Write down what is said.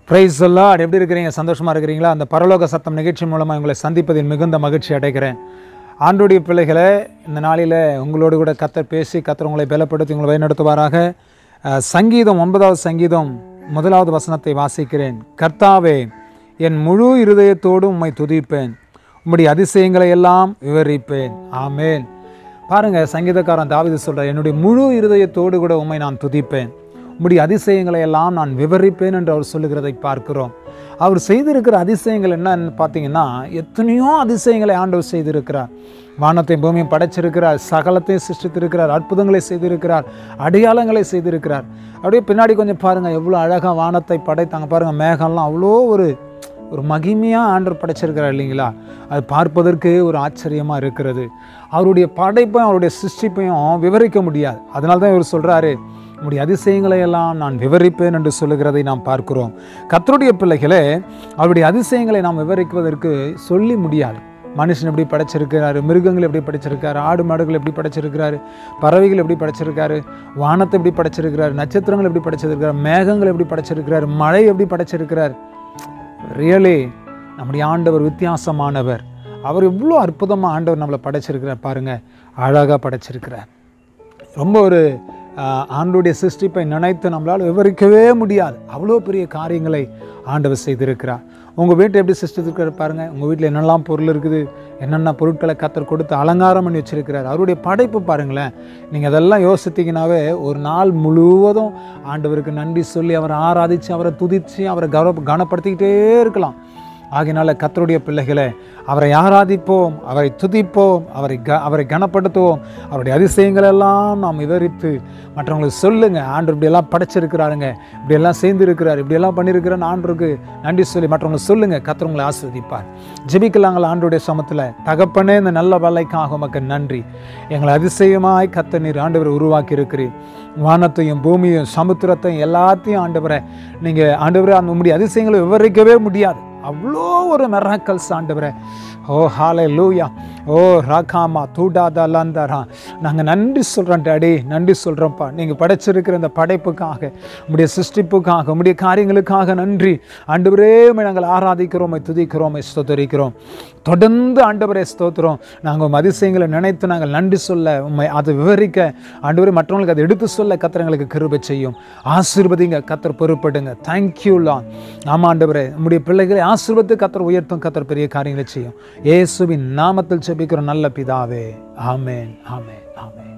price சொல்லாட் எப்படி இருக்கிறீங்க சந்தோஷமாக இருக்கிறீங்களா அந்த பரலோக சத்தம் நிகழ்ச்சி மூலமாக உங்களை சந்திப்பதில் மிகுந்த மகிழ்ச்சி அடைகிறேன் ஆண்டுடைய பிள்ளைகளை இந்த நாளில் உங்களோடு கூட கத்தர் பேசி கத்தர் உங்களை பலப்படுத்தி உங்களை வழிநடத்துவாராக அஹ், சங்கீதம் ஒன்பதாவது சங்கீதம் முதலாவது வசனத்தை வாசிக்கிறேன் கர்த்தாவே என் முழு இருதயத்தோடு உம்மை துதிப்பேன் உம்முடைய அதிசயங்களை எல்லாம் விவரிப்பேன் ஆமேன் பாருங்க சங்கீதக்காரன் தாவிது சொல்றார் என்னுடைய முழு இருதயத்தோடு கூட உம்மை நான் துதிப்பேன் உம்முடைய அதிசயங்களை எல்லாம் நான் விவரிப்பேன் என்று அவர் சொல்லுகிறதை பார்க்கிறோம் அவர் செய்திருக்கிற அதிசயங்கள் என்னன்னு பார்த்தீங்கன்னா எத்தனையோ அதிசயங்களை ஆண்டவர் செய்திருக்கிறார் வானத்தையும் பூமியும் படைச்சிருக்கிறார் சகலத்தையும் சிருஷ்டித்திருக்கிறார் அற்புதங்களை செய்திருக்கிறார் அடையாளங்களை செய்திருக்கிறார் அப்படியே பின்னாடி கொஞ்சம் பாருங்கள் எவ்வளோ அழகாக வானத்தை படைத்தாங்க பாருங்கள் மேகம்லாம் அவ்வளோ ஒரு ஒரு மகிமையாக ஆண்டவர் படைச்சிருக்கிறார் இல்லைங்களா அது பார்ப்பதற்கு ஒரு ஆச்சரியமாக இருக்கிறது அவருடைய படைப்பையும் அவருடைய சிருஷ்டிப்பையும் விவரிக்க முடியாது அதனால தான் இவர் சொல்கிறாரு உங்களுடைய அதிசயங்களை எல்லாம் நான் விவரிப்பேன் என்று சொல்லுகிறதை நாம் பார்க்கிறோம் கர்த்தருடைய பிள்ளைகளே அவருடைய அதிசயங்களை நாம் விவரிக்குவதற்கு சொல்லி முடியாது மனுஷன் எப்படி படைச்சிருக்கிறாரு மிருகங்கள் எப்படி படைச்சிருக்காரு ஆடு மாடுகள் எப்படி படைச்சிருக்கிறாரு பறவைகள் எப்படி படைச்சிருக்காரு வானத்தை எப்படி படைச்சிருக்கிறாரு நட்சத்திரங்கள் எப்படி படைச்சிருக்கிறார் மேகங்கள் எப்படி படைச்சிருக்கிறார் மழை எப்படி படைச்சிருக்கிறார் ரியலி நம்முடைய ஆண்டவர் வித்தியாசமானவர் அவர் எவ்வளோ அற்புதமாக ஆண்டவர் நம்மளை படைச்சிருக்கிறார் பாருங்க அழகாக படைச்சிருக்கிறார் ரொம்ப ஒரு ஆஹ், ஆண்டவருடைய சிருஷ்டிப்பை நினைத்து நம்மளால் விவரிக்கவே முடியாது அவ்வளோ பெரிய காரியங்களை ஆண்டவர் செய்திருக்கிறார் உங்கள் வீட்டை எப்படி சிருஷ்டித்திருக்கிறார் பாருங்கள் உங்கள் வீட்டில் என்னெல்லாம் பொருள் இருக்குது என்னென்ன பொருட்களை கத்தர் கொடுத்து அலங்காரம் பண்ணி வச்சிருக்கிறார் அவருடைய படைப்பு பாருங்களேன் நீங்கள் அதெல்லாம் யோசித்தீங்கன்னாவே ஒரு நாள் முழுவதும் ஆண்டவருக்கு நன்றி சொல்லி அவரை ஆராதித்து அவரை துதித்து அவரை கௌரவ கனப்படுத்திக்கிட்டே இருக்கலாம் ஆகையினால கத்தருடைய பிள்ளைகளே அவரை ஆராதிப்போம் அவரை துதிப்போம் அவரை க அவரை கனப்படுத்துவோம் அவருடைய அதிசயங்கள் எல்லாம் நாம் விவரித்து மற்றவங்களுக்கு சொல்லுங்க ஆண்டு இப்படியெல்லாம் படைச்சிருக்கிறாருங்க இப்படியெல்லாம் சேர்ந்திருக்கிறார் இப்படியெல்லாம் பண்ணியிருக்கிறேன்னு ஆண்டருக்கு நன்றி சொல்லி மற்றவங்களுக்கு சொல்லுங்க கத்தர் உங்களை ஆஸ்வதிப்பார் ஜெபிக்கலாங்கள் ஆண்டுடைய சமத்தில் தகப்பனே இந்த நல்ல வேலைக்காக உமக்கு நன்றி எங்களை அதிசயமாய் கத்த நீர் ஆண்டவரை உருவாக்கி இருக்கிறீர் வானத்தையும் பூமியும் சமுத்திரத்தையும் எல்லாத்தையும் ஆண்டவரை நீங்கள் ஆண்டவரை அந்த உங்களுடைய அதிசயங்களை விவரிக்கவே முடியாது அவ்வளோ ஒரு மெராக்கல்ஸ் ஆண்டவரே ஓ ஹாலே லூயா ஓ ராகாமா தூடாதா லாந்தாரா நாங்கள் நன்றி சொல்கிறோம் டாடி நன்றி சொல்கிறோம்ப்பா நீங்கள் படைச்சிருக்கிற இந்த படைப்புக்காக உம்முடைய சிருஷ்டிப்புக்காக உம்முடைய காரியங்களுக்காக நன்றி ஆண்டவரே உம்மை நாங்கள் ஆராதிக்கிறோம் உம்மை துதிக்கிறோம் உம்மை ஸ்தோத்தரிக்கிறோம் தொடர்ந்து ஆண்டவரே ஸ்தோத்திரம் நாங்கள் உம் அதிசயங்களை நினைத்து நாங்கள் நன்றி சொல்ல உண்மை அதை விவரிக்க ஆண்டவரே மற்றவங்களுக்கு அதை எடுத்து சொல்ல கத்திரங்களுக்கு கிருபை செய்யும் ஆசீர்வதிங்க கத்தர் பொறுப்படுங்க தேங்க்யூலா ஆமாம் ஆண்டவரே நம்முடைய பிள்ளைகளை ஆசீர்வத்து கத்தர் உயர்த்தும் கத்தர் பெரிய காரியங்களை செய்யும் இயேசுவின் நாமத்தில் செபிக்கிற நல்ல பிதாவே ஆமேன் ஆமேன் ஆமேன்